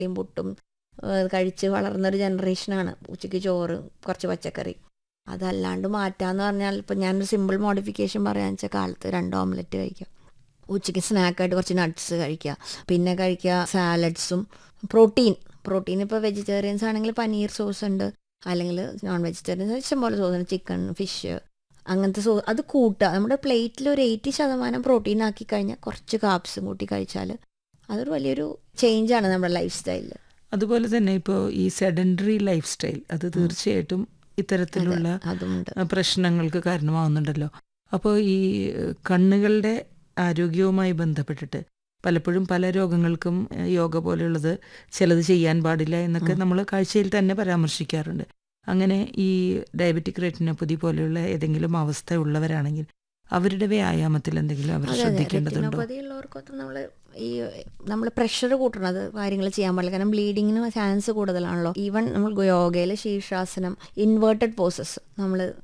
കടലയും പുട്ടും ഏഹ് കഴിച്ച് വളർന്നൊരു ജനറേഷനാണ് ഉച്ചയ്ക്ക് ചോറ് കുറച്ച് പച്ചക്കറി അതല്ലാണ്ട് മാറ്റാന്ന് പറഞ്ഞാൽ ഇപ്പം ഞാനൊരു സിമ്പിൾ മോഡിഫിക്കേഷൻ പറയാന്ന് വെച്ചാൽ കാലത്ത് രണ്ട് ഓംലെറ്റ് കഴിക്കാം ഉച്ചയ്ക്ക് സ്നാക്കായിട്ട് കുറച്ച് നട്ട്സ് കഴിക്കുക പിന്നെ കഴിക്കുക സാലഡ്സും പ്രോട്ടീൻ പ്രോട്ടീൻ ഇപ്പോൾ വെജിറ്റേറിയൻസ് ആണെങ്കിൽ പനീർ സോസ് ഉണ്ട് അല്ലെങ്കിൽ നോൺ വെജിറ്റേറിയൻസ് ഇഷ്ടംപോലെ സോസ് ഉണ്ട് ചിക്കൻ ഫിഷ് അങ്ങനത്തെ സോ അത് കൂട്ടുക നമ്മുടെ പ്ലേറ്റിൽ ഒരു എയ്റ്റി ശതമാനം പ്രോട്ടീൻ ആക്കി കഴിഞ്ഞാൽ കുറച്ച് കാപ്സും കൂട്ടി കഴിച്ചാൽ അതൊരു വലിയൊരു ചേഞ്ചാണ് നമ്മുടെ ലൈഫ് സ്റ്റൈലിൽ അതുപോലെ തന്നെ ഇപ്പോൾ ഈ സെഡൻഡറി ലൈഫ് സ്റ്റൈൽ അത് തീർച്ചയായിട്ടും ഇത്തരത്തിലുള്ള അതുമുണ്ട് ആ, പ്രശ്നങ്ങൾക്ക് കാരണമാവുന്നുണ്ടല്ലോ അപ്പോൾ ഈ ഏഹ്, കണ്ണുകളുടെ ആരോഗ്യവുമായി ബന്ധപ്പെട്ടിട്ട് പലപ്പോഴും പല രോഗങ്ങൾക്കും ഏഹ്, യോഗ പോലെയുള്ളത് ചിലത് ചെയ്യാൻ പാടില്ല എന്നൊക്കെ നമ്മൾ കാഴ്ചയിൽ തന്നെ പരാമർശിക്കാറുണ്ട് അങ്ങനെ ഈ ഡയബറ്റിക് റെറ്റിനോപ്പതി പോലെയുള്ള ഏതെങ്കിലും അവസ്ഥ ഉള്ളവരാണെങ്കിൽ അവരുടെ വ്യായാമത്തിൽ എന്തെങ്കിലും അവർ അതെ അതെ ശ്രദ്ധിക്കേണ്ടതുണ്ടോ റെറ്റിനോപ്പതി ഉള്ളവർക്കൊക്കെ നമ്മൾ ഈ നമ്മൾ പ്രഷർ കൂട്ടണത് കാര്യങ്ങൾ ചെയ്യാൻ പാടില്ല കാരണം ബ്ലീഡിങ്ങിന് ചാൻസ് കൂടുതലാണല്ലോ ഈവൻ നമ്മൾ യോഗയിൽ ശീർഷാസനം ഇൻവേർട്ടഡ് പോസസ് നമ്മൾ